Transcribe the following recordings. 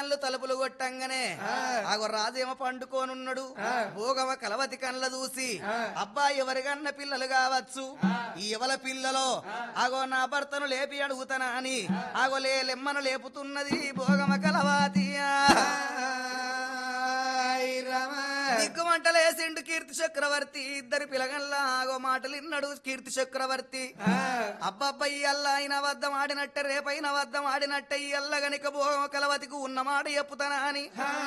పిల్లగాళ్ళు తలుపులు కొట్టంగానే ఆగో రాజేమో పండుకోనున్నాడు భోగమ కలవతి కళ్ళ చూసి అబ్బా ఎవరికన్న పిల్లలు కావచ్చు ఈ ఎవల పిల్లలో ఆగో నా భర్తను లేపి అడుగుతానా అని ఆగో లే లెమ్మను లేపుతున్నది భోగమ కలవాతియా దిక్కుమంటలేసిండు కీర్తి చక్రవర్తి ఇద్దరు పిలగల్లా ఆగో మాటలు ఇన్నాడు కీర్తి చక్రవర్తి అబ్బబ్బా ఇయ్యల్ల ఆయన వద్ద ఆడినట్టే రేపైన వద్ద ఆడినట్టే ఇయ్యల్ల గనిక భోగమ కలవతికి ఉన్న మాట చెప్పుతానా అని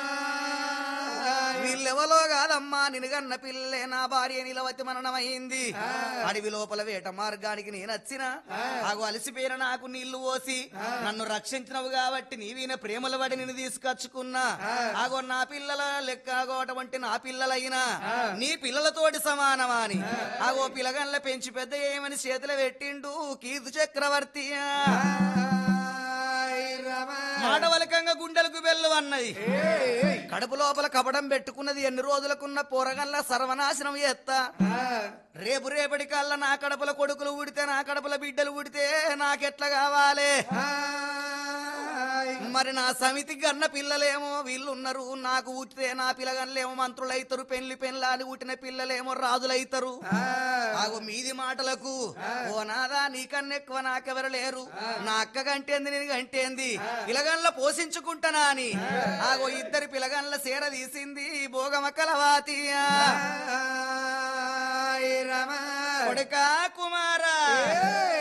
వీళ్ళెవలో కాదమ్మా నినుగన్న పిల్లే నా భార్య నిలవతి మరణమైంది అడవి లోపల వేట మార్గానికి నేను వచ్చిన ఆగు అలసిపోయిన నాకు నీళ్లు పోసి నన్ను రక్షించినవు కాబట్టి నీవీన ప్రేమల వాడి నిన్ను తీసుకొచ్చుకున్నా ఆగో నా పిల్లల లెక్క ఆగో అటువంటి నా పిల్లలైనా నీ పిల్లలతోటి సమానమా అని ఆగో పిల్లగన్ల పెంచి పెద్ద ఏమని చేతులు పెట్టిండు కీర్తి చక్రవర్తి మాటవలకంగా గుండెలకు వెళ్ళు అన్నది కడుపు లోపల కపడం పెట్టుకున్నది ఎన్ని రోజులకున్న పోరగల్ల సర్వనాశనం చేస్తా రేపు రేపటి కల్లా నా కడపల కొడుకులు ఊడితే నా కడపల బిడ్డలు ఊడితే నాకెట్లా కావాలి మరి నా సమితికి అన్న పిల్లలేమో వీళ్ళున్నారు నాకు ఊటితే నా పిల్లగన్లేమో మంత్రులైతారు పెళ్లి పెళ్ళాలి ఊటిన పిల్లలేమో రాజులైతారు ఆగో మీది మాటలకు ఓ నాదా నీకన్నా ఎక్కువ నాకెవరు లేరు నా అక్క గంటేంది నేను గంటేంది పిలగన్ల పోషించుకుంటానా అని ఆగో ఇద్దరు పిలగన్ల సేర తీసింది భోగమ కలవాతియా కొడుకా కుమారా